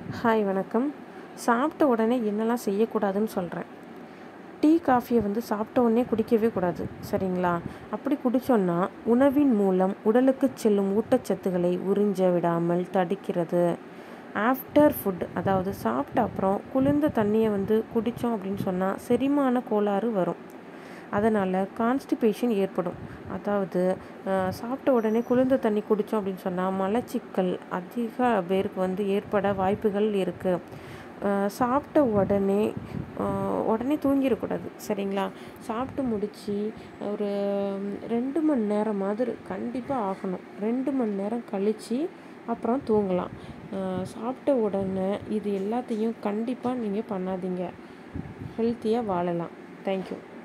hi வணக்கம் சாப்பிட்ட உடனே என்னெல்லாம் செய்யக்கூடாதுன்னு சொல்கிறேன் டீ காஃபியை வந்து சாப்பிட்ட உடனே குடிக்கவே கூடாது சரிங்களா அப்படி குடித்தோன்னா உணவின் மூலம் உடலுக்கு செல்லும் ஊட்டச்சத்துக்களை உறிஞ்ச விடாமல் தடுக்கிறது ஆஃப்டர் ஃபுட் அதாவது சாப்பிட்ட அப்புறம் குளிர்ந்த தண்ணியை வந்து குடித்தோம் அப்படின்னு சொன்னால் செரிமான கோளாறு வரும் அதனால் கான்ஸ்டிபேஷன் ஏற்படும் அதாவது அஹ், சாப்பிட்ட உடனே குளிர்ந்த தண்ணி குடித்தோம் அப்படின்னு சொன்னால் மலச்சிக்கல் அதிக பேருக்கு வந்து ஏற்பட வாய்ப்புகள் இருக்குது சாப்பிட்ட உடனே அஹ், உடனே தூங்கிடக்கூடாது சரிங்களா சாப்பிட்டு முடித்து ஒரு ரெண்டு மணி நேரமாவது கண்டிப்பாக ஆகணும் ரெண்டு மணி நேரம் கழித்து அப்புறம் தூங்கலாம் அஹ், சாப்பிட்ட உடனே இது எல்லாத்தையும் கண்டிப்பாக நீங்கள் பண்ணாதீங்க ஹெல்த்தியாக வாழலாம் தேங்க்யூ